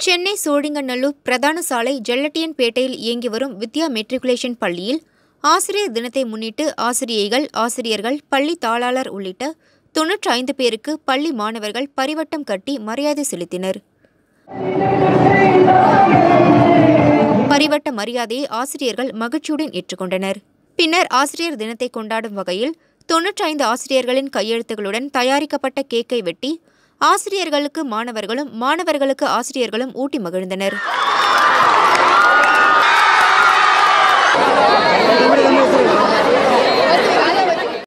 சென்னை சோழிங்கநல்லூர் பிரதான சாலை ஜெல்லட்டியன்பேட்டையில் இயங்கி வரும் வித்யா மெட்ரிகுலேஷன் பள்ளியில் ஆசிரியர் தினத்தை முன்னிட்டு ஆசிரியைகள் ஆசிரியர்கள் பள்ளி தாளாளர் உள்ளிட்ட தொன்னூற்றி ஐந்து பேருக்கு பள்ளி மாணவர்கள் பரிவட்டம் கட்டி மரியாதை செலுத்தினர் பரிவட்ட மரியாதையை ஆசிரியர்கள் மகிழ்ச்சியுடன் ஏற்றுக்கொண்டனர் பின்னர் ஆசிரியர் தினத்தை கொண்டாடும் வகையில் தொன்னூற்றி ஐந்து ஆசிரியர்களின் கையெழுத்துகளுடன் தயாரிக்கப்பட்ட கேக்கை வெட்டி ஆசிரியர்களுக்கு மாணவர்களும் மாணவர்களுக்கு ஆசிரியர்களும் ஊட்டி மகிழ்ந்தனர் எப்படி